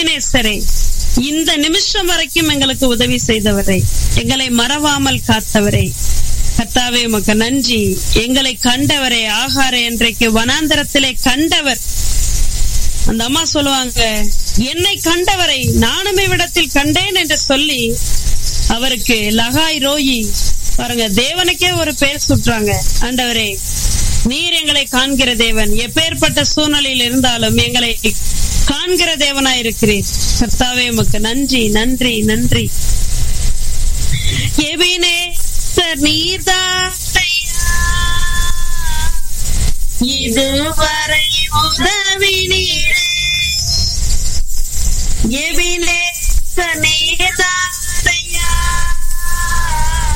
எபினேசரே இந்த நிமிஷம் வரைக்கும் எங்களுக்கு உதவி செய்தவரே எங்களை மறவாமல் காத்தவரே கர்த்தாவே உமக்கு நன்றி எங்களை கண்டவரே ஆகாரே இன்றைக்கு வனாந்தரத்திலே கண்டவர் அந்த அம்மா சொல்லுவாங்க என்னை கண்டவரை நானும் இவ்விடத்தில் கண்டேன் என்று சொல்லி அவருக்கு லகாய் ரோயி பாருங்க தேவனுக்கே ஒரு பேர் சுட்டுறாங்க ஆண்டவரே நீர் எங்களை காண்கிற தேவன் எப்பேற்பட்ட சூழ்நிலையில் இருந்தாலும் எங்களை காண்கிற தேவனாய் இருக்கிறீர் கர்த்தாவே உமக்கு நன்றி நன்றி நன்றி எபினேசர் நீர்தான்